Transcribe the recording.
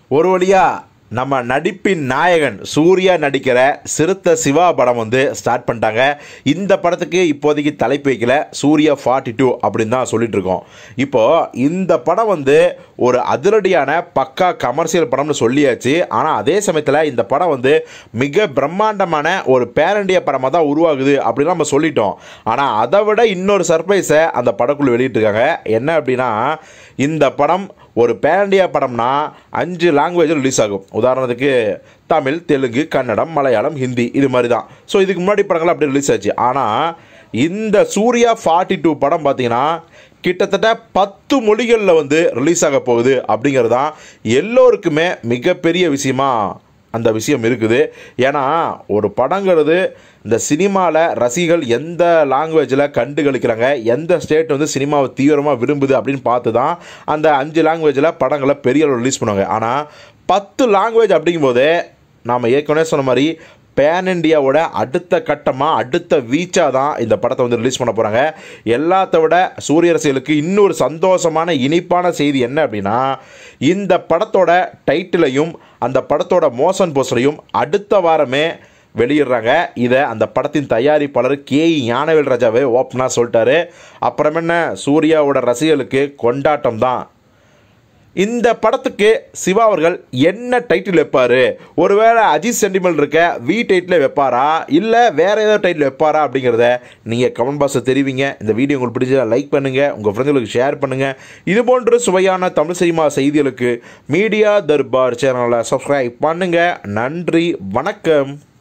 ஒரு வழியா நம்ம நடிப்பின் நாயகன் சூர்யா நடிக்கிற சிறுத்தை சிவா படம் வந்து ஸ்டார்ட் பண்ணிட்டாங்க இந்த படத்துக்கு இப்போதைக்கு தலைப்பு வைக்கல சூர்யா ஃபார்ட்டி டூ அப்படின்னு தான் சொல்லிட்டு இருக்கோம் இப்போ இந்த படம் வந்து ஒரு அதிரடியான பக்கா கமர்ஷியல் படம்னு சொல்லியாச்சு ஆனால் அதே சமயத்தில் இந்த படம் வந்து மிக பிரம்மாண்டமான ஒரு பேரண்டிய படமாக தான் உருவாகுது அப்படின்னு நம்ம சொல்லிட்டோம் ஆனால் அதை விட இன்னொரு சர்ப்ரைஸை அந்த படக்குழு வெளியிட்டிருக்காங்க என்ன அப்படின்னா இந்த படம் ஒரு பேரண்டியா படம்னா அஞ்சு லாங்குவேஜில் ரிலீஸ் ஆகும் உதாரணத்துக்கு தமிழ் தெலுங்கு கன்னடம் மலையாளம் ஹிந்தி இது மாதிரி தான் ஸோ இதுக்கு முன்னாடி படங்கள் அப்படி ரிலீஸ் ஆச்சு ஆனால் இந்த சூர்யா ஃபார்ட்டி டூ படம் பார்த்தீங்கன்னா கிட்டத்தட்ட பத்து மொழிகளில் வந்து ரிலீஸ் ஆக போகுது அப்படிங்கிறது தான் எல்லோருக்குமே மிகப்பெரிய விஷயமா அந்த விஷயம் இருக்குது ஏன்னா ஒரு படங்கிறது இந்த சினிமாவில் ரசிகர்கள் எந்த லாங்குவேஜில் கண்டு கழிக்கிறாங்க எந்த ஸ்டேட் வந்து சினிமாவை தீவிரமாக விரும்புது அப்படின்னு பார்த்து தான் அந்த அஞ்சு லாங்குவேஜில் படங்களை பெரிய அளவு ரிலீஸ் பண்ணுவாங்க ஆனால் பத்து லாங்குவேஜ் அப்படிங்கும்போதே நாம் ஏற்கனவே சொன்ன மாதிரி பேன் இண்டியாவோட அடுத்த கட்டமாக அடுத்த வீச்சாக தான் இந்த படத்தை வந்து ரிலீஸ் பண்ண போகிறாங்க எல்லாத்த விட சூரிய ரசிகர்களுக்கு இன்னொரு சந்தோஷமான இனிப்பான செய்தி என்ன அப்படின்னா இந்த படத்தோட டைட்டிலையும் அந்த படத்தோட மோஷன் போஸ்டரையும் அடுத்த வாரமே வெளியிடுறாங்க இதை அந்த படத்தின் தயாரிப்பாளர் கே ஞானவேல் ராஜாவே ஓப்பனாக சொல்லிட்டாரு அப்புறம் என்ன சூர்யாவோட ரசிகர்களுக்கு கொண்டாட்டம் தான் இந்த படத்துக்கு சிவா அவர்கள் என்ன டைட்டில் வைப்பார் ஒருவேளை அஜித் சென்டிமெண்ட் இருக்க வி டைட்டில் வைப்பாரா இல்லை வேறு ஏதோ டைட்டில் வைப்பாரா அப்படிங்கிறத நீங்கள் கமெண்ட் பாக்ஸில் தெரிவிங்க இந்த வீடியோ உங்களுக்கு பிடிச்சா லைக் பண்ணுங்கள் உங்கள் ஃப்ரெண்ட்களுக்கு ஷேர் பண்ணுங்கள் இது போன்ற சுவையான தமிழ் சினிமா செய்திகளுக்கு மீடியா தர்பார் சேனலை சப்ஸ்கிரைப் பண்ணுங்கள் நன்றி வணக்கம்